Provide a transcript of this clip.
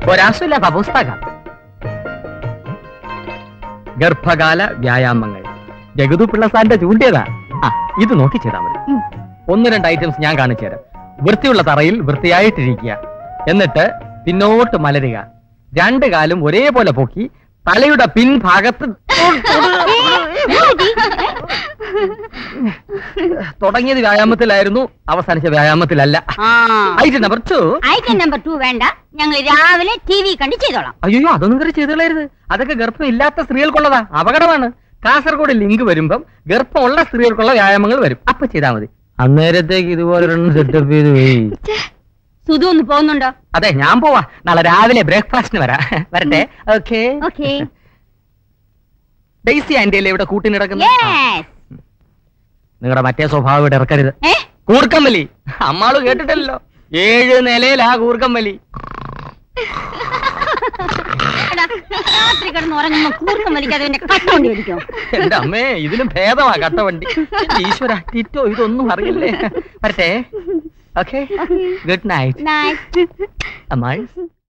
ഒരാശമില്ലാത്ത പുസ്തകം ഗർഭകാല വ്യായാമങ്ങൾ ജഗതു പിള്ളസാറിന്റെ ചൂണ്ടിയതാ ആ ഇത് നോക്കി ചെയ്താൽ മതി ഒന്ന് രണ്ട് ഐറ്റംസ് ഞാൻ കാണിച്ചു തരാം വൃത്തിയുള്ള തറയിൽ വൃത്തിയായിട്ടിരിക്കുക എന്നിട്ട് പിന്നോട്ട് മലരുക രണ്ട് കാലും ഒരേപോലെ പൊക്കി തലയുടെ പിൻഭാഗത്ത് തുടങ്ങിയത് വ്യായാമത്തിലായിരുന്നു അവസാനിച്ച വ്യായാമത്തിലല്ല item number two item number two വേണ്ട ഞങ്ങൾ രാവിലെ ടി വി കണ്ട് ചെയ്തോളാം അയ്യോ അതൊന്നും കയറി ചെയ്തുകളയരുത് അതൊക്കെ ഗർഭം ഇല്ലാത്ത സ്ത്രീകൾക്കുള്ളതാ അപകടമാണ് കാസർഗോഡ് ലിങ്ക് വരുമ്പം ഗർഭമുള്ള സ്ത്രീകൾക്കുള്ള വ്യായാമങ്ങൾ വരും അപ്പൊ ചെയ്താൽ മതി അന്നേരത്തേക്ക് ഇതുപോലെ സെറ്റപ്പ് ചെയ്ത് പോയി സുധു ഒന്ന് പോകുന്നുണ്ടോ അതെ ഞാൻ പോവാ നാളെ രാവിലെ ബ്രേക്ക്ഫാസ്റ്റിന് വരാം വരട്ടെ ഓക്കെ ഓക്കെ ഡെയ്സി ആന്റി അല്ലേ ഇവിടെ കൂട്ടിന് കിടക്കുന്നത് യെസ് നിങ്ങളുടെ മറ്റേ സ്വഭാവം ഇവിടെ ഇറക്കരുത് ഏ കൂർക്കമ്പലി അമ്മാള് കേട്ടിട്ടല്ലോ ഏഴ് നിലയിലാ കൂർക്കമ്പലി എടാ, രാത്രി കിടന്ന് ഉറങ്ങുമ്പോ കൂർക്കം വലിക്കാതെ എന്നെ കട്ടുകൊണ്ട് ഇരിക്കും എന്റെ അമ്മേ ഇതിലും ഭേദമാ കട്ടവണ്ടി എന്റെ ഈശ്വര ടിറ്റോ ഇതൊന്നും അറിയില്ലേ വരട്ടെ ഓക്കെ ഗുഡ് നൈറ്റ് നൈറ്റ് അമ്മായി